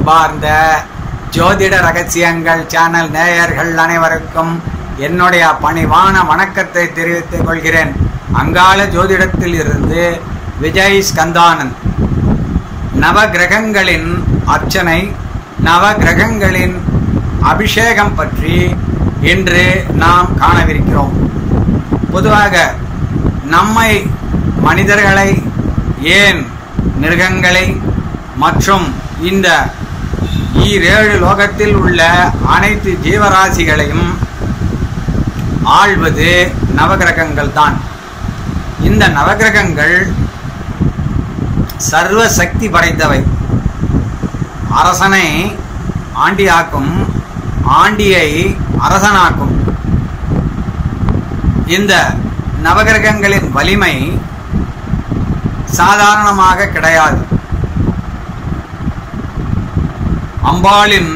அன்பார்ந்த ஜோதிட ரகசியங்கள் சேனல் நேயர்கள் அனைவருக்கும் என்னுடைய பணிவான வணக்கத்தை தெரிவித்துக் கொள்கிறேன் அங்காள ஜோதிடத்தில் இருந்து விஜய் ஸ்கந்தானந்த் நவ கிரகங்களின் அர்ச்சனை நவ கிரகங்களின் அபிஷேகம் பற்றி இன்று நாம் காணவிருக்கிறோம் பொதுவாக நம்மை மனிதர்களை ஏன் மிருகங்களை மற்றும் இந்த ஈரேழு லோகத்தில் உள்ள அனைத்து ஜீவராசிகளையும் ஆள்வது நவகிரகங்கள் தான் இந்த நவகிரகங்கள் சர்வ சக்தி படைத்தவை அரசனை ஆண்டியாக்கும் ஆண்டியை அரசனாக்கும் இந்த நவகிரகங்களின் வலிமை சாதாரணமாக கிடையாது அம்பாளின்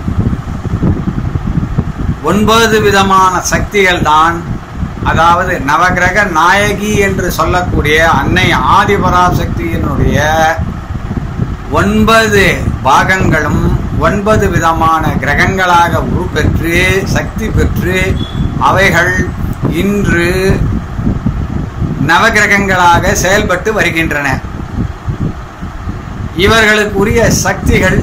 ஒன்பது விதமான சக்திகள் தான் அதாவது நவகிரக நாயகி என்று சொல்லக்கூடிய அன்னை ஆதிபராசக்தியினுடைய ஒன்பது பாகங்களும் ஒன்பது விதமான கிரகங்களாக உருப்பெற்று சக்தி பெற்று அவைகள் இன்று நவகிரகங்களாக செயல்பட்டு வருகின்றன இவர்களுக்குரிய சக்திகள்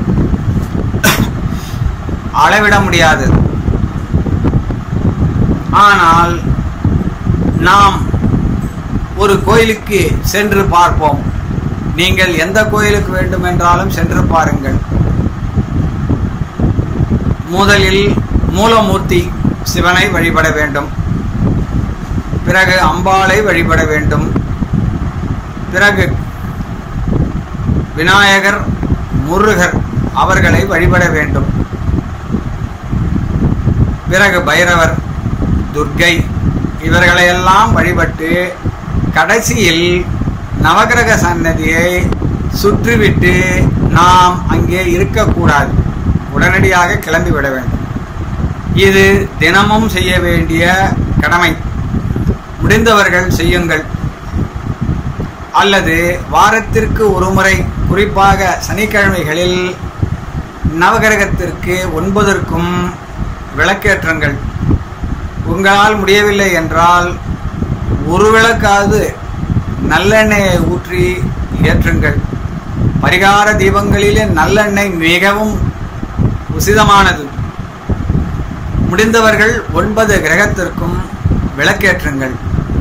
அளவிட முடியாது ஆனால் நாம் ஒரு கோயிலுக்கு சென்று பார்ப்போம் நீங்கள் எந்த கோயிலுக்கு வேண்டுமென்றாலும் சென்று பாருங்கள் முதலில் மூலமூர்த்தி சிவனை வழிபட வேண்டும் பிறகு அம்பாளை வழிபட வேண்டும் பிறகு விநாயகர் முருகர் அவர்களை வழிபட வேண்டும் பிறகு பைரவர் துர்க்கை இவர்களையெல்லாம் வழிபட்டு கடைசியில் நவகிரக சன்னதியை சுற்றிவிட்டு நாம் அங்கே இருக்கக்கூடாது உடனடியாக கிளம்பி விட வேண்டும் இது தினமும் செய்ய வேண்டிய கடமை முடிந்தவர்கள் செய்யுங்கள் அல்லது வாரத்திற்கு ஒரு முறை குறிப்பாக சனிக்கிழமைகளில் நவகிரகத்திற்கு ஒன்பதற்கும் விளக்கேற்றுங்கள் உங்களால் முடியவில்லை என்றால் ஒரு விளக்காவது நல்லெண்ணெயை ஊற்றி ஏற்றுங்கள் பரிகார தீபங்களிலே நல்லெண்ணெய் மிகவும் உசிதமானது முடிந்தவர்கள் ஒன்பது கிரகத்திற்கும் விளக்கேற்றுங்கள்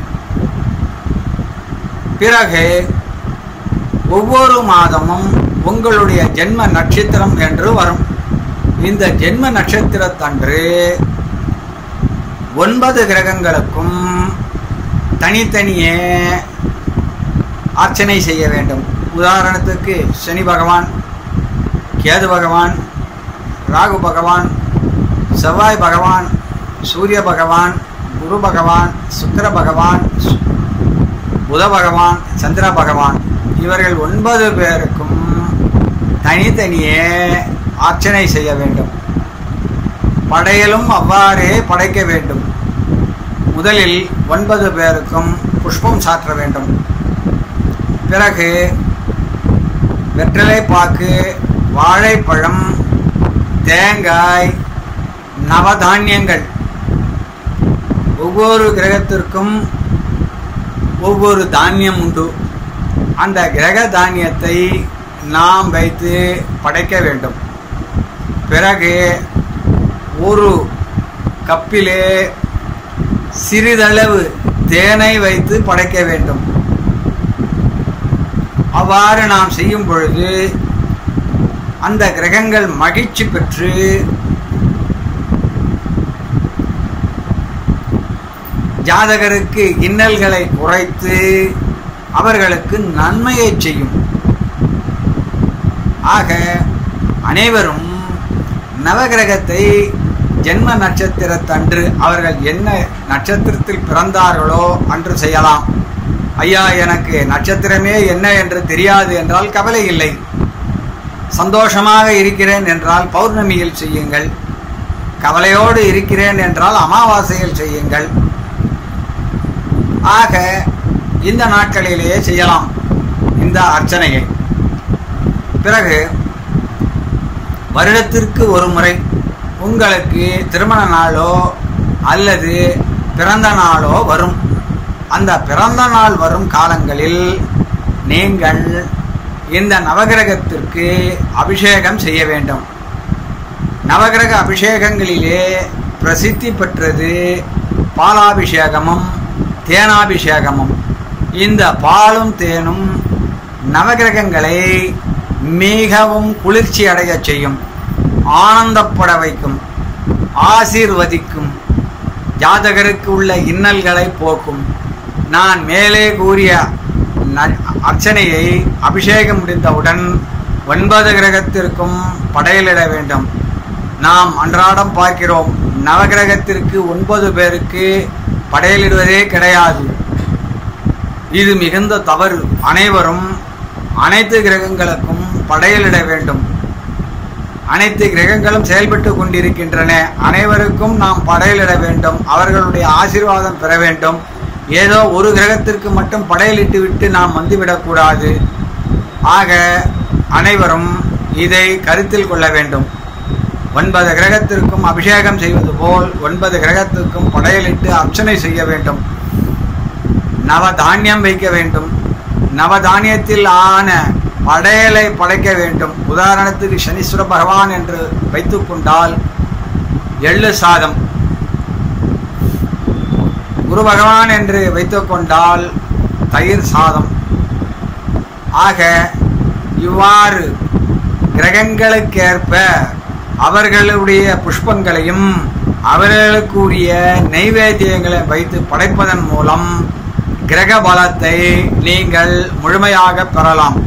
பிறகு ஒவ்வொரு மாதமும் உங்களுடைய ஜென்ம நட்சத்திரம் என்று வரும் இந்த ஜென்ம நட்சத்திரத்தன்று ஒன்பது கிரகங்களுக்கும் தனித்தனியே அர்ச்சனை செய்ய வேண்டும் உதாரணத்துக்கு சனி பகவான் கேது பகவான் ராகு பகவான் செவ்வாய் பகவான் சூரிய பகவான் குரு பகவான் சுக்கர பகவான் புத பகவான் சந்திர பகவான் இவர்கள் ஒன்பது பேருக்கும் தனித்தனியே அர்ச்சனை செய்ய வேண்டும் படையலும் அவ்வாறே படைக்க வேண்டும் முதலில் ஒன்பது பேருக்கும் புஷ்பம் சாற்ற வேண்டும் பிறகு வெற்றிலை பாக்கு வாழைப்பழம் தேங்காய் நவதானியங்கள் ஒவ்வொரு கிரகத்திற்கும் ஒவ்வொரு தானியம் உண்டு அந்த கிரக தானியத்தை நாம் வைத்து படைக்க வேண்டும் பிறகு ஒரு கப்பிலே சிறிதளவு தேனை வைத்து படைக்க வேண்டும் அவ்வாறு நாம் செய்யும் பொழுது அந்த கிரகங்கள் மகிழ்ச்சி பெற்று ஜாதகருக்கு இன்னல்களை குறைத்து அவர்களுக்கு நன்மையை செய்யும் ஆக அனைவரும் நவகிரகத்தை ஜென்ம நட்சத்திரத்தன்று அவர்கள் என்ன நட்சத்திரத்தில் பிறந்தார்களோ அன்று செய்யலாம் ஐயா எனக்கு நட்சத்திரமே என்ன என்று தெரியாது என்றால் கவலை இல்லை சந்தோஷமாக இருக்கிறேன் என்றால் பௌர்ணமியில் செய்யுங்கள் கவலையோடு இருக்கிறேன் என்றால் அமாவாசையில் செய்யுங்கள் ஆக இந்த நாட்களிலேயே செய்யலாம் இந்த அர்ச்சனையை பிறகு வருடத்திற்கு ஒரு முறை உங்களுக்கு திருமண நாளோ அல்லது பிறந்த நாளோ வரும் அந்த பிறந்த நாள் வரும் காலங்களில் நீங்கள் இந்த நவகிரகத்திற்கு அபிஷேகம் செய்ய வேண்டும் நவகிரக அபிஷேகங்களிலே பிரசித்தி பெற்றது பாலாபிஷேகமும் தேனாபிஷேகமும் இந்த பாலும் தேனும் நவகிரகங்களை மிகவும் குளிர்ச்சி அடையச் செய்யும் ஆனந்தப்பட வைக்கும் ஆசீர்வதிக்கும் ஜாதகருக்கு உள்ள இன்னல்களை போக்கும் நான் மேலே கூறிய ந- அர்ச்சனையை அபிஷேகம் முடிந்தவுடன் ஒன்பது கிரகத்திற்கும் படையலிட வேண்டும் நாம் அன்றாடம் பார்க்கிறோம் நவகிரகத்திற்கு ஒன்பது பேருக்கு படையலிடுவதே கிடையாது இது மிகுந்த தவறு அனைவரும் அனைத்து கிரகங்களுக்கும் படையலிட வேண்டும் அனைத்து கிரகங்களும் செயல்பட்டு கொண்டிருக்கின்றன அனைவருக்கும் நாம் படையலிட வேண்டும் அவர்களுடைய ஆசீர்வாதம் பெற வேண்டும் ஏதோ ஒரு கிரகத்திற்கு மட்டும் படையலிட்டு விட்டு நாம் வந்துவிடக்கூடாது ஆக அனைவரும் இதை கருத்தில் கொள்ள வேண்டும் ஒன்பது கிரகத்திற்கும் அபிஷேகம் செய்வது போல் ஒன்பது கிரகத்திற்கும் படையலிட்டு அர்ச்சனை செய்ய வேண்டும் நவதானியம் வைக்க வேண்டும் நவதானியத்தில் ஆன படையலை படைக்க வேண்டும் உதாரணத்துக்கு சனீஸ்வர பகவான் என்று வைத்துக்கொண்டால் எள்ளு சாதம் குரு பகவான் என்று வைத்துக்கொண்டால் தயிர் சாதம் ஆக இவ்வாறு கிரகங்களுக்கேற்ப அவர்களுடைய புஷ்பங்களையும் அவர்களுக்குரிய நைவேத்தியங்களை வைத்து படைப்பதன் மூலம் கிரக பலத்தை நீங்கள் முழுமையாக பெறலாம்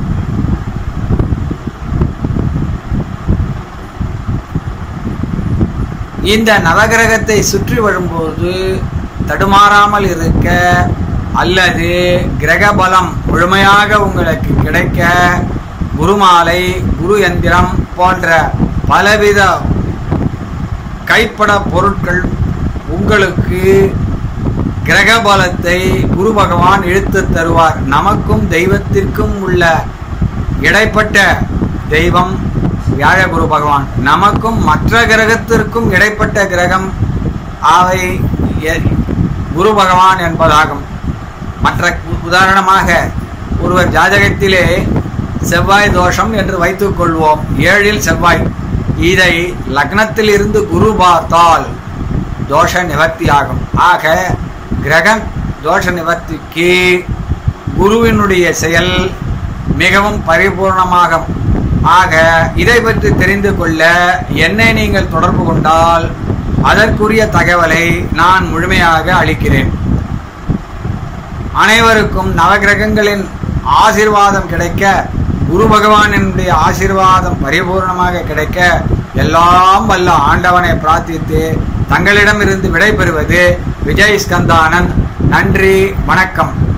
இந்த நவகிரகத்தை சுற்றி வரும்போது தடுமாறாமல் இருக்க அல்லது கிரக பலம் முழுமையாக உங்களுக்கு கிடைக்க குருமாலை குரு எந்திரம் போன்ற பலவித கைப்பட பொருட்கள் உங்களுக்கு கிரக பலத்தை குரு பகவான் இழுத்து தருவார் நமக்கும் தெய்வத்திற்கும் உள்ள இடைப்பட்ட தெய்வம் வியாழ குரு பகவான் நமக்கும் மற்ற கிரகத்திற்கும் இடைப்பட்ட கிரகம் அவை எ- குரு பகவான் என்பதாகும் மற்ற உ- உதாரணமாக ஒருவர் ஜாதகத்திலே செவ்வாய் தோஷம் என்று வைத்துக் கொள்வோம் ஏழில் செவ்வாய் இதை லக்னத்தில் இருந்து குரு பார்த்தால் தோஷ நிவர்த்தி ஆகும் ஆக கிரகம் தோஷ நிவர்த்திக்கு குருவினுடைய செயல் மிகவும் பரிபூர்ணமாகும் ஆக இதை பற்றி தெரிந்து கொள்ள என்னை நீங்கள் தொடர்பு கொண்டால் அதற்குரிய தகவலை நான் முழுமையாக அளிக்கிறேன் அனைவருக்கும் நவகிரகங்களின் ஆசீர்வாதம் கிடைக்க குரு பகவானினுடைய ஆசீர்வாதம் பரிபூர்ணமாக கிடைக்க எல்லாம் வல்ல ஆண்டவனை பிரார்த்தித்து தங்களிடமிருந்து விடைபெறுவது விஜய் ஸ்கந்தானந்த் நன்றி வணக்கம்